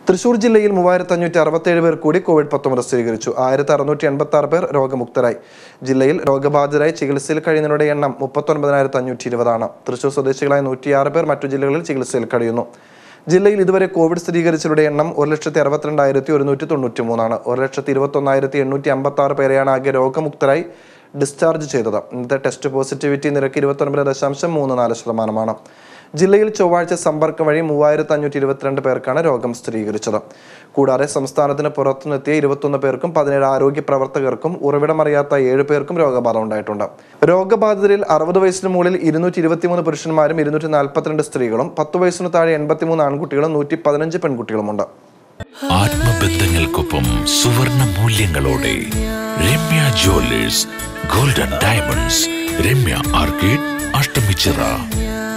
തൃശൂർ ജില്ലയിൽ മൂവായിരത്തി അഞ്ഞൂറ്റി അറുപത്തേഴ് പേർ കൂടി കോവിഡ് പത്തൊമ്പത് സ്ഥിരീകരിച്ചു ആയിരത്തി അറുന്നൂറ്റി എൺപത്തി ആറ് പേർ രോഗമുക്തരായി ജില്ലയിൽ രോഗബാധിതരായി ചികിത്സയിൽ കഴിയുന്നവരുടെ എണ്ണം മുപ്പത്തൊൻപതിനായിരത്തി അഞ്ഞൂറ്റി ഇരുപതാണ് തൃശൂർ സ്വദേശികളായ നൂറ്റിയാറ് പേർ മറ്റു ജില്ലകളിൽ ചികിത്സയിൽ കഴിയുന്നു ജില്ലയിൽ ഇതുവരെ കോവിഡ് സ്ഥിരീകരിച്ചവരുടെ എണ്ണം ഒരു ലക്ഷത്തി അറുപത്തിരണ്ടായിരത്തി ഒരുന്നൂറ്റി തൊണ്ണൂറ്റി മൂന്നാണ് ഒരു ലക്ഷത്തി ഇരുപത്തൊന്നായിരത്തി എണ്ണൂറ്റി അമ്പത്തി ആറ് പേരെയാണ് ആകെ രോഗമുക്തരായി ഡിസ്ചാർജ് ചെയ്തത് ഇന്നത്തെ ടെസ്റ്റ് പോസിറ്റിവിറ്റി നിരക്ക് ഇരുപത്തൊൻപത് ദശാംശം മൂന്ന് നാല് ശതമാനമാണ് ജില്ലയിൽ ചൊവ്വാഴ്ച സമ്പർക്കം വഴി മൂവായിരത്തി അഞ്ഞൂറ്റി ഇരുപത്തിരണ്ട് പേർക്കാണ് രോഗം സ്ഥിരീകരിച്ചത് കൂടാതെ സംസ്ഥാനത്തിന് പുറത്തുനിന്നെത്തിയ ഇരുപത്തൊന്ന് പേർക്കും പതിനേഴ് ആരോഗ്യ പ്രവർത്തകർക്കും ഉറവിടമറിയാത്ത ഏഴ് പേർക്കും രോഗബാധ ഉണ്ടായിട്ടുണ്ട് രോഗബാധിതരിൽ അറുപത് വയസ്സിന് മുകളിൽ ഇരുന്നൂറ്റി ഇരുപത്തിമൂന്ന് പുരുഷന്മാരും ഇരുന്നൂറ്റി നാൽപ്പത്തിരണ്ട് സ്ത്രീകളും പത്ത് വയസ്സിന് താഴെ എൺപത്തിമൂന്ന് ആൺകുട്ടികളും നൂറ്റി പതിനഞ്ച് പെൺകുട്ടികളുമുണ്ട് ആത്മബന്ധങ്ങൾക്കൊപ്പം സുവർണ മൂല്യങ്ങളോടെ Ramya jewellers golden diamonds Ramya arcade Ashtamichira